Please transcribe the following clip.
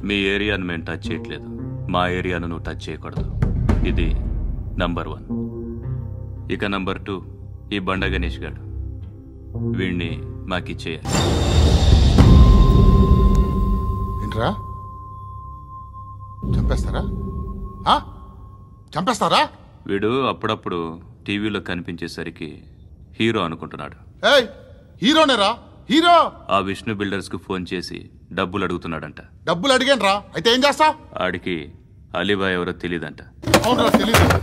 మీ ఏరియాను మేము టచ్ చేయట్లేదు మా ఏరియాను నువ్వు టచ్ చేయకూడదు ఇది నంబర్ వన్ ఇక నంబర్ టూ ఈ బండ గణేష్ గాడు వీణ్ణి మాకిచ్చేయాలి ఏంట్రా చంపేస్తారా ఆ? చంపేస్తారా వీడు అప్పుడప్పుడు టీవీలో కనిపించేసరికి హీరో అనుకుంటున్నాడు ఏయ్ హీరోనేరా హీరో ఆ విష్ణు బిల్డర్స్కు ఫోన్ చేసి డబ్బులు అడుగుతున్నాడంట డబ్బులు అడిగాను రా అయితే ఏం చేస్తా ఆడికి అలీబాయ్ ఎవరో తెలియదంట అవునరా తెలీదు